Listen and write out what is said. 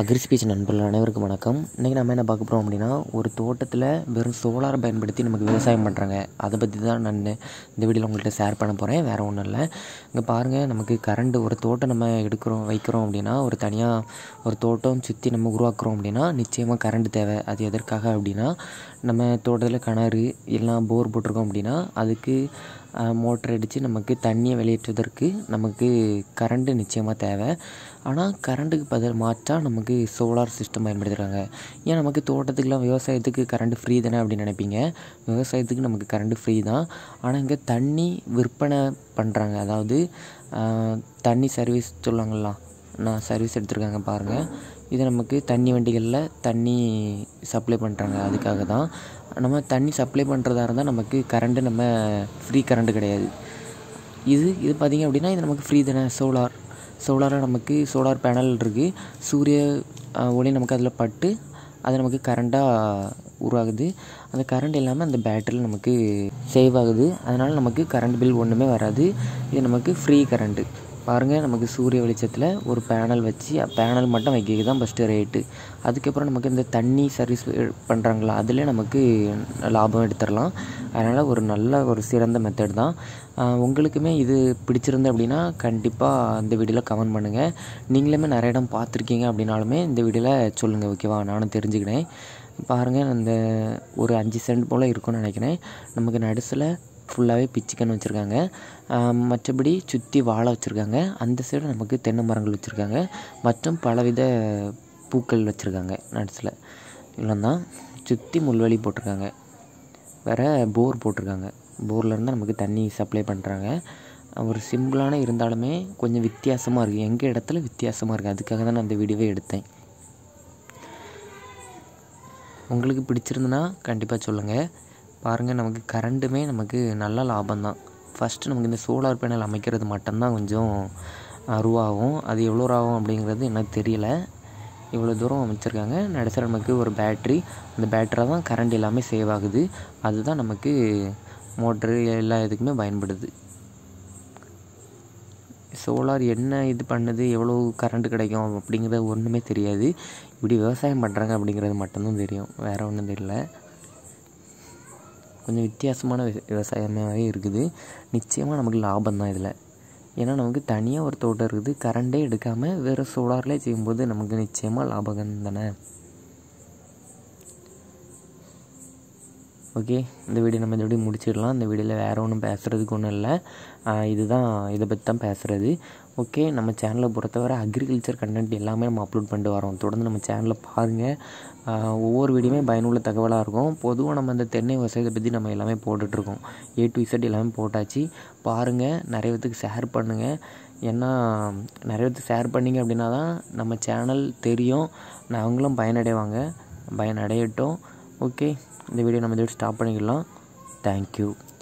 agri speech நண்பர்கள் அனைவருக்கும் வணக்கம் இன்றைக்கி நம்ம என்ன பார்க்க போகிறோம் அப்படின்னா ஒரு தோட்டத்தில் வெறும் சோலாரை பயன்படுத்தி நமக்கு விவசாயம் பண்ணுறாங்க அதை பற்றி தான் நான் இந்த வீடியோவில் உங்கள்கிட்ட ஷேர் பண்ண போகிறேன் வேறு ஒன்றும் இல்லை இங்கே பாருங்கள் நமக்கு கரண்ட் ஒரு தோட்டம் நம்ம எடுக்கிறோம் வைக்கிறோம் அப்படின்னா ஒரு தனியாக ஒரு தோட்டம் சுற்றி நம்ம உருவாக்குறோம் அப்படின்னா நிச்சயமாக கரண்ட் தேவை அது எதற்காக அப்படின்னா நம்ம தோட்டத்தில் கிணறு எல்லாம் போர் போட்டிருக்கோம் அப்படின்னா அதுக்கு மோட்டர் அடித்து நமக்கு தண்ணியை வெளியேற்றுவதற்கு நமக்கு கரண்ட்டு நிச்சயமாக தேவை ஆனால் கரண்ட்டுக்கு பதில் மாற்றா நமக்கு சோலார் சிஸ்டம் பயன்படுத்துகிறாங்க ஏன் நமக்கு தோட்டத்துக்குலாம் விவசாயத்துக்கு கரண்ட் ஃப்ரீ தானே அப்படின்னு நினைப்பீங்க விவசாயத்துக்கு நமக்கு கரண்ட் ஃப்ரீ தான் ஆனால் இங்கே தண்ணி விற்பனை பண்ணுறாங்க அதாவது தண்ணி சர்வீஸ் சொல்லுவாங்களா நான் சர்வீஸ் எடுத்திருக்காங்க பாருங்கள் இது நமக்கு தண்ணி வண்டிகளில் தண்ணி சப்ளை பண்ணுறாங்க அதுக்காக தான் நம்ம தண்ணி சப்ளை பண்ணுறதா இருந்தால் நமக்கு கரண்ட்டு நம்ம ஃப்ரீ கரண்ட்டு கிடையாது இது இது பார்த்திங்க அப்படின்னா இது நமக்கு ஃப்ரீ தானே சோலார் சோலாராக நமக்கு சோலார் பேனல் இருக்குது சூரிய ஒளி நமக்கு அதில் பட்டு அது நமக்கு கரண்ட்டாக உருவாகுது அந்த கரண்ட் இல்லாமல் அந்த பேட்டரியில் நமக்கு சேவ் ஆகுது அதனால் நமக்கு கரண்ட் பில் ஒன்றுமே வராது இது நமக்கு ஃப்ரீ கரண்ட்டு பாருங்கள் நமக்கு சூரிய வெளிச்சத்தில் ஒரு பேனல் வச்சு பேனல் மட்டும் வைக்கிறது தான் ஃபஸ்ட்டு ரேட்டு அதுக்கப்புறம் நமக்கு இந்த தண்ணி சர்வீஸ் பண்ணுறாங்களா அதிலே நமக்கு லாபம் எடுத்துடலாம் அதனால் ஒரு நல்ல ஒரு சிறந்த மெத்தட் தான் உங்களுக்குமே இது பிடிச்சிருந்து அப்படின்னா கண்டிப்பாக இந்த வீடியோவில் கமெண்ட் பண்ணுங்கள் நீங்களுமே நிறைய இடம் பார்த்துருக்கீங்க அப்படின்னாலுமே இந்த வீடியோவில் சொல்லுங்கள் ஓகேவா நானும் தெரிஞ்சுக்கினேன் பாருங்கள் அந்த ஒரு அஞ்சு சென்ட் போல் இருக்கும்னு நினைக்கிறேன் நமக்கு நடுசில் ஃபுல்லாகவே பிச்சுக்கன்னு வச்சுருக்காங்க மற்றபடி சுற்றி வாழை வச்சுருக்காங்க அந்த சைடு நமக்கு தென்னை மரங்கள் வச்சுருக்காங்க மற்றும் பலவித பூக்கள் வச்சுருக்காங்க நட்ஸில் இவ்வளோ தான் சுற்றி முள்வெளி போட்டிருக்காங்க வேறு போர் போட்டிருக்காங்க போர்லேருந்து நமக்கு தண்ணி சப்ளை பண்ணுறாங்க ஒரு சிம்பிளான இருந்தாலுமே கொஞ்சம் வித்தியாசமாக இருக்குது எங்கள் இடத்துல வித்தியாசமாக இருக்குது அதுக்காக தான் நான் அந்த வீடியோவே எடுத்தேன் உங்களுக்கு பிடிச்சிருந்துன்னா கண்டிப்பாக சொல்லுங்கள் பாருங்கள் நமக்கு கரண்ட்டுமே நமக்கு நல்ல லாபம் தான் ஃபஸ்ட்டு நமக்கு இந்த சோலார் பேனல் அமைக்கிறது மட்டும்தான் கொஞ்சம் ரூபாகும் அது எவ்வளோ ஆகும் அப்படிங்கிறது எனக்கு தெரியல இவ்வளோ தூரம் அமைச்சிருக்காங்க நடுசர நமக்கு ஒரு பேட்ரி அந்த பேட்டரியில் தான் கரண்ட் எல்லாமே சேவ் ஆகுது அதுதான் நமக்கு மோட்ரு எல்லா இதுக்குமே பயன்படுது சோலார் என்ன இது பண்ணுது எவ்வளோ கரண்ட் கிடைக்கும் அப்படிங்கிறது ஒன்றுமே தெரியாது இப்படி விவசாயம் பண்ணுறாங்க அப்படிங்கிறது மட்டும்தான் தெரியும் வேறு ஒன்றும் தெரியல கொஞ்சம் வித்தியாசமான விவசாயமாகவே இருக்குது நிச்சயமாக நமக்கு லாபம் தான் இதில் ஏன்னா நமக்கு தனியாக ஒரு தோட்டம் இருக்குது கரண்டே எடுக்காமல் வேறு சோலார்லேயே செய்யும்போது நமக்கு நிச்சயமாக லாபகம் தானே ஓகே இந்த வீடியோ நம்ம இதோடய முடிச்சிடலாம் இந்த வீடியோவில் வேறு ஒன்றும் பேசுகிறதுக்கு ஒன்றும் இல்லை இதுதான் இதை பற்றி தான் பேசுகிறது ஓகே நம்ம சேனலை பொறுத்தவரை அக்ரிகல்ச்சர் கண்டென்ட் எல்லாமே நம்ம அப்லோட் பண்ணிட்டு வரோம் தொடர்ந்து நம்ம சேனலில் பாருங்கள் ஒவ்வொரு வீடியோமே பயனுள்ள தகவலாக இருக்கும் பொதுவாக நம்ம அந்த தென்னை விவசாயத்தை பற்றி நம்ம எல்லாமே போட்டுட்ருக்கோம் ஏ டு இசட் எல்லாமே போட்டாச்சு பாருங்கள் நிறைய பேத்துக்கு ஷேர் பண்ணுங்கள் ஏன்னா நிறைய பேத்துக்கு ஷேர் பண்ணிங்க அப்படின்னா தான் நம்ம சேனல் தெரியும் அவங்களும் பயனடைவாங்க பயனடையட்டும் ஓகே இந்த வீடியோ நம்ம இதோட ஸ்டாப் பண்ணிக்கலாம் தேங்க்யூ